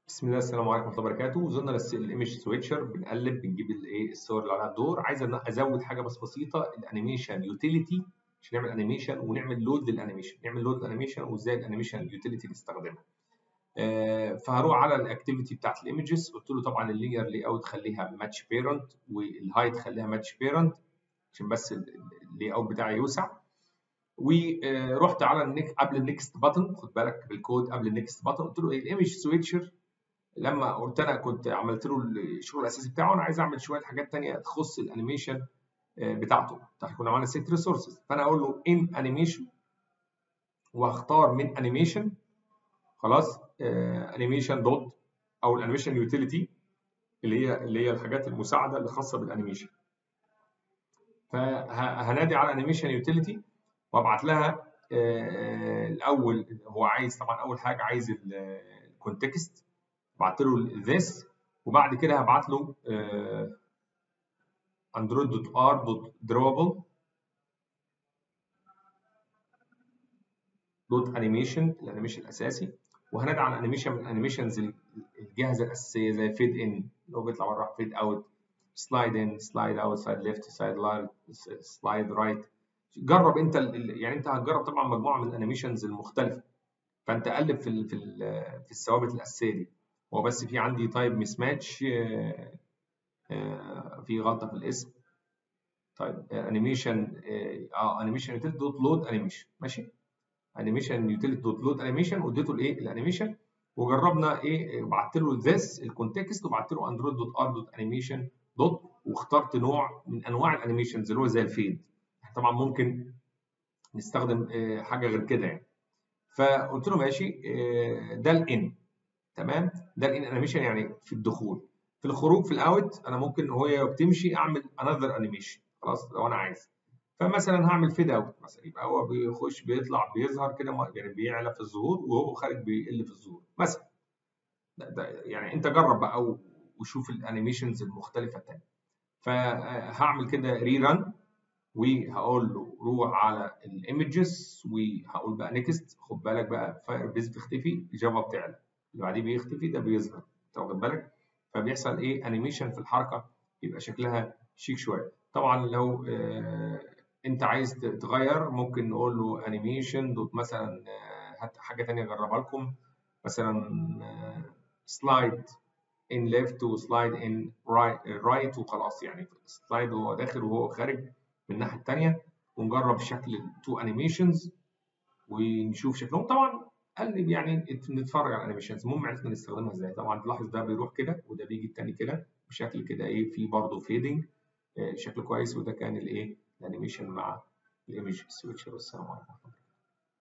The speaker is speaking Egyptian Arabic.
بسم الله السلام عليكم ورحمه الله وبركاته وصلنا للايمج سويتشر بنقلب بنجيب الايه الصور اللي عليها الدور عايز أنا ازود حاجه بس بسيطه الانيميشن يوتيليتي عشان نعمل انيميشن ونعمل لود للانيميشن نعمل لود للانيميشن وازاي الانيميشن يوتيليتي نستخدمها آه فهروح على الاكتيفيتي بتاعت الايمجز قلت له طبعا اللينير لي اوت خليها ماتش بيرنت والهايت خليها ماتش بيرنت عشان بس اللي اوت بتاعي يوسع ورحت على النك قبل النكست باتن خد بالك بالكود قبل النكست باتن قلت له الايمج سويتشر لما قلت انا كنت عملت له الشغل الاساسي بتاعه انا عايز اعمل شويه حاجات ثانيه تخص الانيميشن بتاعته كنا عملنا سيت ريسورسز فانا اقول له ان انيميشن واختار من انيميشن خلاص انيميشن دوت او الانيميشن يوتيليتي اللي هي اللي هي الحاجات المساعده اللي خاصه بالانيميشن فهنادي على انيميشن يوتيليتي وابعت لها الاول هو عايز طبعا اول حاجه عايز الكونتكست بعت له this وبعد كده هبعت له اندرويد دوت ار دوت دروبل دوت انيميشن الانيميشن الاساسي وهندعي على انيميشن من الانيميشنز الجاهزه الاساسيه زي فيد ان اللي هو بيطلع بره فيد اوت سلايد ان سلايد اوت سلايد ليفت سلايد سلايد رايت جرب انت يعني انت هتجرب طبعا مجموعه من الانيميشنز المختلفه فانت قلب في ال في ال في الثوابت الاساسيه دي هو بس في عندي تايب مس ماتش في غلطه في الاسم طيب انيميشن اه انيميشن يوتيلتي دوت لود انيميشن ماشي انيميشن يوتيلتي دوت لود انيميشن واديته الايه الانيميشن وجربنا ايه بعت له ذس الكونتكست وبعت له اندرويد دوت ار دوت انيميشن دوت واخترت نوع من انواع الانيميشنز اللي هو زي الفيد طبعا ممكن نستخدم حاجه غير كده يعني فقلت له ماشي ده الان تمام ده الان انيميشن يعني في الدخول في الخروج في الاوت انا ممكن وهي بتمشي اعمل انذر انيميشن خلاص لو انا عايز فمثلا هعمل فيد اوت مثلا يبقى هو بيخش بيطلع بيظهر كده يعني بيعلى في الظهور وهو خارج بيقل في الظهور مثلا ده, ده يعني انت جرب بقى وشوف الانيميشنز المختلفه الثانيه فهعمل كده ري ران وهقول له روح على الايمجز وهقول بقى نيكست خد بالك بقى فاير بيز بتختفي جافا بتعلى اللي بعديه بيختفي ده بيظهر انت واخد بالك فبيحصل ايه انيميشن في الحركه يبقى شكلها شيك شويه طبعا لو آه انت عايز تغير ممكن نقول له انيميشن دوت مثلا هات حاجه ثانيه اجربها لكم مثلا سلايد ان ليفت وسلايد ان رايت وخلاص يعني سلايد وهو داخل وهو خارج من الناحيه الثانيه ونجرب شكل التو انيميشنز ونشوف شكلهم طبعا قلب يعني نتفرج على الانيميشنز المهم عرفنا نستخدمها ازاي طبعا تلاحظ ده بيروح كده وده بيجي الثاني كده بشكل كده ايه في برضه فيدنج شكل كويس وده كان الايه الانيميشن مع الايمج سويتشر والسلام عليكم